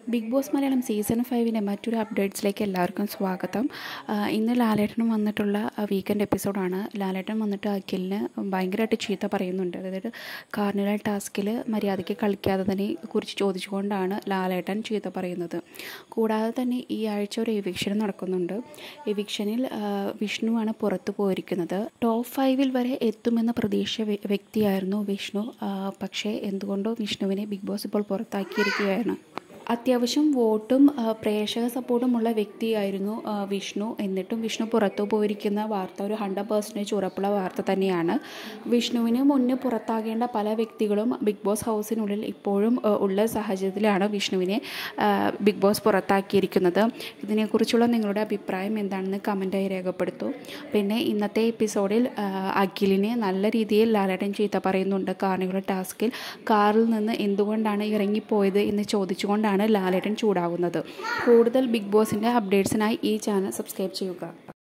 big boss Malayalam season ഫൈവിൻ്റെ മറ്റൊരു അപ്ഡേറ്റ്സിലേക്ക് എല്ലാവർക്കും സ്വാഗതം ആ, ഇന്ന് ലാലേട്ടൻ വന്നിട്ടുള്ള വീക്കെൻഡ് എപ്പിസോഡാണ് ലാലേട്ടൻ വന്നിട്ട് അഖിലിന് ഭയങ്കരമായിട്ട് ചീത്ത പറയുന്നുണ്ട് അതായത് കാർണിവൽ ടാസ്കിൽ മര്യാദയ്ക്ക് കളിക്കാത്തതിനെ കുറിച്ച് ചോദിച്ചുകൊണ്ടാണ് ലാലേട്ടൻ ചീത്ത പറയുന്നത് കൂടാതെ തന്നെ ഈ ആഴ്ച ഒരു എവിക്ഷൻ നടക്കുന്നുണ്ട് എവിക്ഷനിൽ ആ, വിഷ്ണുവാണ് പുറത്തു പോയിരിക്കുന്നത് ടോപ്പ് ഫൈവിൽ വരെ എത്തുമെന്ന പ്രതീക്ഷ വ്യ- വ്യക്തിയായിരുന്നു വിഷ്ണു ആ, പക്ഷേ എന്തുകൊണ്ടോ വിഷ്ണുവിനെ ബിഗ് ബോസ് ഇപ്പോൾ പുറത്താക്കിയിരിക്കുകയാണ് അത്യാവശ്യം വോട്ടും ആ, പ്രേക്ഷക സപ്പോർട്ടുമുള്ള വ്യക്തിയായിരുന്നു ആ, വിഷ്ണു എന്നിട്ടും വിഷ്ണു പുറത്തു പോയിരിക്കുന്ന വാർത്ത ഒരു ഹൺഡ്രഡ് പെർസെൻറ്റേജ് ഉറപ്പുള്ള വാർത്ത തന്നെയാണ് വിഷ്ണുവിന് മുന്നേ പുറത്താകേണ്ട പല വ്യക്തികളും ബിഗ് ബോസ് ഹൗസിനുള്ളിൽ ഇപ്പോഴും ആ, ഉള്ള സാഹചര്യത്തിലാണ് വിഷ്ണുവിനെ ആ, ബിഗ് ബോസ് പുറത്താക്കിയിരിക്കുന്നത് ഇതിനെക്കുറിച്ചുള്ള നിങ്ങളുടെ അഭിപ്രായം എന്താണെന്ന് കമൻറ്റായി രേഖപ്പെടുത്തൂ പിന്നെ ഇന്നത്തെ എപ്പിസോഡിൽ ആ, അഖിലിനെ നല്ല രീതിയിൽ ലാലേട്ടൻ ചീത്ത പറയുന്നുണ്ട് കാർണിവൽ ടാസ്കിൽ കാറിൽ നിന്ന് എന്തുകൊണ്ടാണ് ഇറങ്ങിപ്പോയത് എന്ന് ചോദിച്ചുകൊണ്ടാണ് ലാലേട്ടൻ ചൂടാകുന്നത് കൂടുതൽ ബിഗ് ബോസിൻ്റെ അപ്ഡേറ്റ്സിനായി ഈ ചാനൽ സബ്സ്ക്രൈബ് ചെയ്യുക